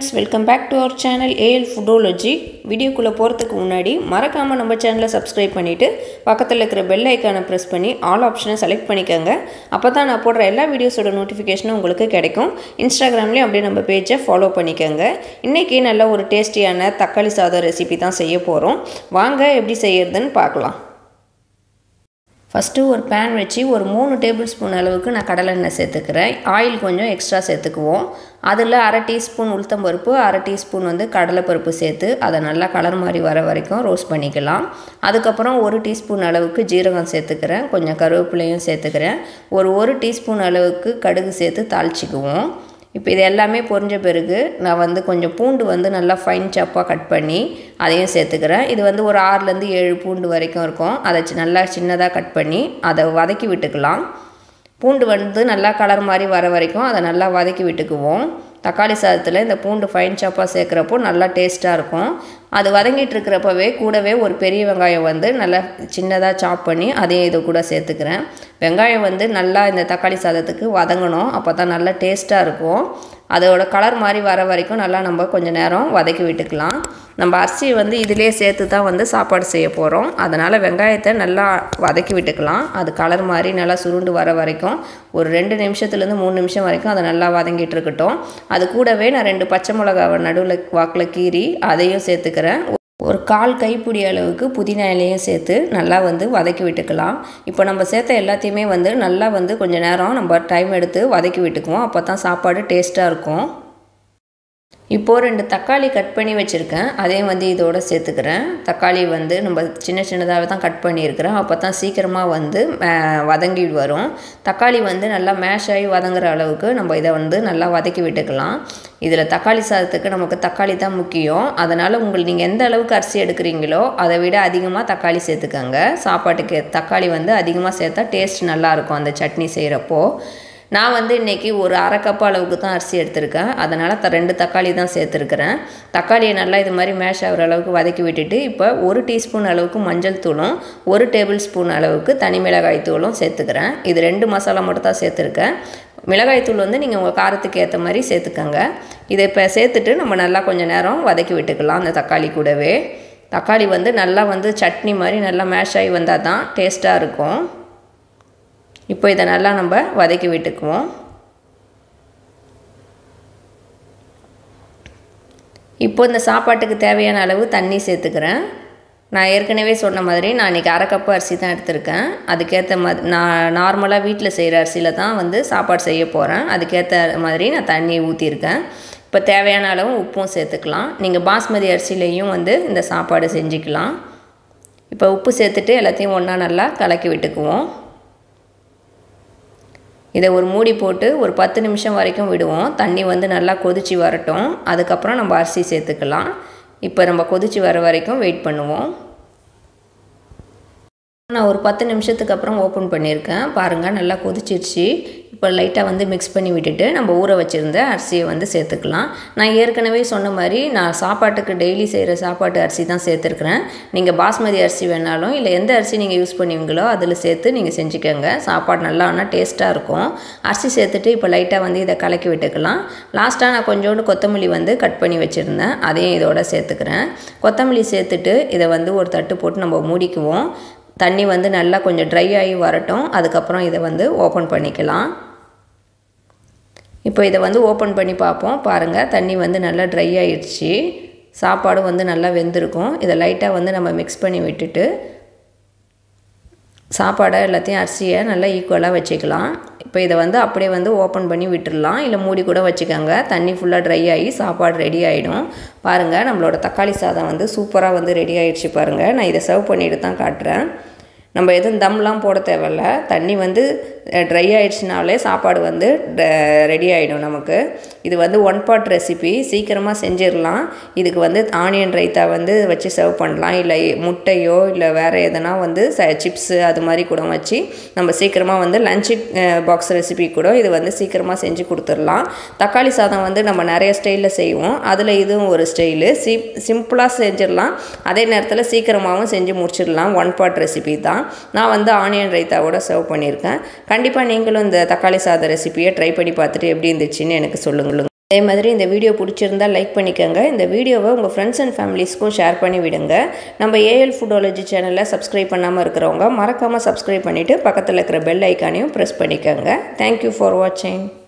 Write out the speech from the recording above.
friends welcome back to our channel AL Foodology வீடியோக்குள்ளே போகிறதுக்கு முன்னாடி மறக்காமல் நம்ம சேனலை சப்ஸ்கிரைப் பண்ணிவிட்டு பக்கத்தில் இருக்கிற பெல் ஐக்கானை ப்ரெஸ் பண்ணி ஆல் ஆப்ஷனை செலக்ட் பண்ணிக்கோங்க அப்போ தான் நான் போடுற எல்லா வீடியோஸோட நோட்டிஃபிகேஷனும் உங்களுக்கு கிடைக்கும் இன்ஸ்டாகிராம்லேயும் அப்படியே நம்ம பேஜை ஃபாலோ பண்ணிக்கோங்க இன்றைக்கி நல்ல ஒரு டேஸ்டியான தக்காளி சாதம் ரெசிபி தான் செய்ய போகிறோம் வாங்க எப்படி செய்யறதுன்னு பார்க்கலாம் ஃபஸ்ட்டு ஒரு பேன் வச்சு ஒரு மூணு டேபிள் ஸ்பூன் அளவுக்கு நான் கடலெண்ணெய் சேர்த்துக்கிறேன் ஆயில் கொஞ்சம் எக்ஸ்ட்ரா சேர்த்துக்குவோம் அதில் அரை டீஸ்பூன் உளுத்தம்பருப்பு அரை டீஸ்பூன் வந்து கடலைப்பருப்பு சேர்த்து அதை நல்லா கலர் மாதிரி வர வரைக்கும் ரோஸ்ட் பண்ணிக்கலாம் அதுக்கப்புறம் ஒரு டீஸ்பூன் அளவுக்கு ஜீரகம் சேர்த்துக்கிறேன் கொஞ்சம் கருவேப்பிலையும் சேர்த்துக்கிறேன் ஒரு ஒரு டீஸ்பூன் அளவுக்கு கடுகு சேர்த்து தாளிச்சிக்குவோம் இப்போ இது எல்லாமே பொரிஞ்ச பிறகு நான் வந்து கொஞ்சம் பூண்டு வந்து நல்லா ஃபைன் சாப்பாக கட் பண்ணி அதையும் சேர்த்துக்கிறேன் இது வந்து ஒரு ஆறுலேருந்து ஏழு பூண்டு வரைக்கும் இருக்கும் அதை நல்லா சின்னதாக கட் பண்ணி அதை வதக்கி விட்டுக்கலாம் பூண்டு வந்து நல்லா கலர் மாதிரி வர வரைக்கும் அதை நல்லா வதக்கி விட்டுக்குவோம் தக்காளி சாதத்தில் இந்த பூண்டு ஃபைன் சாப்பாக சேர்க்குறப்போ நல்லா டேஸ்ட்டாக இருக்கும் அது வதங்கிட்டு இருக்கிறப்பவே கூடவே ஒரு பெரிய வெங்காயம் வந்து நல்லா சின்னதாக சாப் பண்ணி அதையும் இது கூட சேர்த்துக்கிறேன் வெங்காயம் வந்து நல்லா இந்த தக்காளி சாதத்துக்கு வதங்கணும் அப்போ தான் நல்லா டேஸ்ட்டாக இருக்கும் அதோட கலர் மாதிரி வர வரைக்கும் நல்லா நம்ம கொஞ்சம் நேரம் வதக்கி விட்டுக்கலாம் நம்ம அரிசி வந்து இதிலே சேர்த்து தான் வந்து சாப்பாடு செய்ய போகிறோம் அதனால் வெங்காயத்தை நல்லா வதக்கி விட்டுக்கலாம் அது கலர் மாதிரி நல்லா சுருண்டு வர வரைக்கும் ஒரு ரெண்டு நிமிஷத்துலேருந்து மூணு நிமிஷம் வரைக்கும் அதை நல்லா வதங்கிட்டு இருக்கட்டும் அது கூடவே நான் ரெண்டு பச்சை மிளகாவை நடுவில் வாக்கில் கீறி அதையும் சேர்த்துக்கிறேன் ஒரு கால் கைப்பிடி அளவுக்கு புதினா இலையும் சேர்த்து நல்லா வந்து வதக்கி விட்டுக்கலாம் இப்போ நம்ம சேர்த்த எல்லாத்தையுமே வந்து நல்லா வந்து கொஞ்சம் நேரம் நம்ம டைம் எடுத்து வதக்கி விட்டுக்குவோம் அப்போ தான் சாப்பாடு டேஸ்ட்டாக இருக்கும் இப்போது ரெண்டு தக்காளி கட் பண்ணி வச்சுருக்கேன் அதையும் வந்து இதோட சேர்த்துக்கிறேன் தக்காளி வந்து நம்ம சின்ன சின்னதாக தான் கட் பண்ணியிருக்கிறேன் அப்போ தான் சீக்கிரமாக வந்து வதங்கி வரும் தக்காளி வந்து நல்லா மேஷ் ஆகி வதங்குற அளவுக்கு நம்ம இதை வந்து நல்லா வதக்கி விட்டுக்கலாம் இதில் தக்காளி சாதத்துக்கு நமக்கு தக்காளி தான் முக்கியம் அதனால் உங்களுக்கு நீங்கள் எந்த அளவுக்கு அரிசி எடுக்கிறீங்களோ அதை விட அதிகமாக தக்காளி சேர்த்துக்கோங்க சாப்பாட்டுக்கு தக்காளி வந்து அதிகமாக சேர்த்தா டேஸ்ட் நல்லாயிருக்கும் அந்த சட்னி செய்கிறப்போ நான் வந்து இன்றைக்கி ஒரு அரை கப் அளவுக்கு தான் அரிசி எடுத்திருக்கேன் அதனால் த ரெண்டு தக்காளி தான் சேர்த்துருக்குறேன் தக்காளியை நல்லா இது மாதிரி மேஷ் ஆகிற அளவுக்கு வதக்கி விட்டுட்டு இப்போ ஒரு டீஸ்பூன் அளவுக்கு மஞ்சள் தூளும் ஒரு டேபிள் ஸ்பூன் அளவுக்கு தனி மிளகாய் தூளும் சேர்த்துக்கிறேன் இது ரெண்டு மசாலா மட்டும் தான் சேர்த்துருக்கேன் மிளகாய் தூள் வந்து நீங்கள் உங்கள் காரத்துக்கு ஏற்ற மாதிரி சேர்த்துக்கோங்க இதை இப்போ சேர்த்துட்டு நம்ம நல்லா கொஞ்சம் நேரம் வதக்கி விட்டுக்கலாம் அந்த தக்காளி கூடவே தக்காளி வந்து நல்லா வந்து சட்னி மாதிரி நல்லா மேஷ் ஆகி வந்தால் தான் டேஸ்ட்டாக இருக்கும் இப்போ இதை நல்லா நம்ம வதக்கி விட்டுக்குவோம் இப்போ இந்த சாப்பாட்டுக்கு தேவையான அளவு தண்ணி சேர்த்துக்கிறேன் நான் ஏற்கனவே சொன்ன மாதிரி நான் இன்றைக்கி அரை கப்பு அரிசி தான் எடுத்திருக்கேன் அதுக்கேற்ற மாதிரி நான் நார்மலாக வீட்டில் செய்கிற அரிசியில் தான் வந்து சாப்பாடு செய்ய போகிறேன் அதுக்கேற்ற மாதிரி நான் தண்ணி ஊற்றிருக்கேன் இப்போ தேவையான அளவு உப்பும் சேர்த்துக்கலாம் நீங்கள் பாஸ்மதி அரிசிலையும் வந்து இந்த சாப்பாடு செஞ்சுக்கலாம் இப்போ உப்பு சேர்த்துட்டு எல்லாத்தையும் ஒன்றா நல்லா கலக்கி விட்டுக்குவோம் இதை ஒரு மூடி போட்டு ஒரு பத்து நிமிஷம் வரைக்கும் விடுவோம் தண்ணி வந்து நல்லா கொதித்து வரட்டும் அதுக்கப்புறம் நம்ம அரிசி சேர்த்துக்கலாம் இப்போ நம்ம கொதித்து வர வரைக்கும் வெயிட் பண்ணுவோம் நான் ஒரு பத்து நிமிஷத்துக்கு அப்புறம் ஓப்பன் பண்ணியிருக்கேன் பாருங்கள் நல்லா கொதிச்சிருச்சு இப்போ லைட்டாக வந்து மிக்ஸ் பண்ணி விட்டுட்டு நம்ம ஊற வச்சுருந்த அரிசியை வந்து சேர்த்துக்கலாம் நான் ஏற்கனவே சொன்ன மாதிரி நான் சாப்பாட்டுக்கு டெய்லி செய்கிற சாப்பாட்டு அரிசி தான் சேர்த்துருக்குறேன் நீங்கள் பாஸ்மதி அரிசி வேணாலும் இல்லை எந்த அரிசி நீங்கள் யூஸ் பண்ணுவீங்களோ அதில் சேர்த்து நீங்கள் செஞ்சுக்கோங்க சாப்பாடு நல்லா ஆனால் டேஸ்ட்டாக இருக்கும் அரிசி சேர்த்துட்டு இப்போ லைட்டாக வந்து இதை கலக்கி விட்டுக்கலாம் லாஸ்ட்டாக நான் கொஞ்சோண்டு கொத்தமல்லி வந்து கட் பண்ணி வச்சுருந்தேன் அதையும் இதோட சேர்த்துக்கிறேன் கொத்தமல்லி சேர்த்துட்டு இதை வந்து ஒரு தட்டு போட்டு நம்ம மூடிக்குவோம் தண்ணி வந்து நல்லா கொஞ்சம் ட்ரை ஆகி வரட்டும் அதுக்கப்புறம் இதை வந்து ஓப்பன் பண்ணிக்கலாம் இப்போ இதை வந்து ஓப்பன் பண்ணி பார்ப்போம் பாருங்கள் தண்ணி வந்து நல்லா ட்ரை ஆயிடுச்சு சாப்பாடும் வந்து நல்லா வெந்திருக்கும் இதை லைட்டாக வந்து நம்ம மிக்ஸ் பண்ணி விட்டுட்டு சாப்பாடை எல்லாத்தையும் அரிசியை நல்லா ஈக்குவலாக வச்சுக்கலாம் இப்போ இதை வந்து அப்படியே வந்து ஓப்பன் பண்ணி விட்டுடலாம் இல்லை மூடி கூட வச்சுக்கோங்க தண்ணி ஃபுல்லாக ட்ரை ஆகி சாப்பாடு ரெடி ஆகிடும் பாருங்கள் நம்மளோட தக்காளி சாதம் வந்து சூப்பராக வந்து ரெடி ஆகிடுச்சு பாருங்கள் நான் இதை சர்வ் பண்ணிட்டு தான் காட்டுறேன் நம்ம எதுவும் தம்லாம் போட தேவையில்ல தண்ணி வந்து ட்ரை ஆகிடுச்சினாலே சாப்பாடு வந்து ரெடி ஆகிடும் நமக்கு இது வந்து ஒன் பாட் ரெசிபி சீக்கிரமாக செஞ்சிடலாம் இதுக்கு வந்து ஆனியன் ரைத்தா வந்து வச்சு சர்வ் பண்ணலாம் இல்லை முட்டையோ இல்லை வேறு எதனா வந்து ச சிப்ஸு அது மாதிரி கூட வச்சு நம்ம சீக்கிரமாக வந்து லஞ்சு பாக்ஸ் ரெசிபி கூட இது வந்து சீக்கிரமாக செஞ்சு கொடுத்துடலாம் தக்காளி சாதம் வந்து நம்ம நிறைய ஸ்டைலில் செய்வோம் அதில் இதுவும் ஒரு ஸ்டைலு சி சிம்பிளாக செஞ்சிடலாம் அதே நேரத்தில் சீக்கிரமாகவும் செஞ்சு முடிச்சிடலாம் ஒன் பாட் ரெசிபி தான் நான் வந்து ஆனியன் ரைத்தாவோட சர்வ் பண்ணியிருக்கேன் கண்டிப்பாக நீங்களும் இந்த தக்காளி சாத ரெசிபியை ட்ரை பண்ணி பார்த்துட்டு எப்படி இருந்துச்சுன்னு எனக்கு சொல்லுங்கள் அதே மாதிரி இந்த வீடியோ பிடிச்சிருந்தா லைக் பண்ணிக்கோங்க இந்த வீடியோவை உங்கள் ஃப்ரெண்ட்ஸ் அண்ட் ஃபேமிலிஸ்க்கும் ஷேர் பண்ணி விடுங்க நம்ம ஏஎல் ஃபுட்டாலஜி சேனலை சப்ஸ்கிரைப் பண்ணாமல் இருக்கிறவங்க மறக்காமல் சப்ஸ்கிரைப் பண்ணிவிட்டு பக்கத்தில் இருக்கிற பெல் ஐக்கானையும் ப்ரெஸ் பண்ணிக்கோங்க தேங்க்யூ ஃபார் வாட்சிங்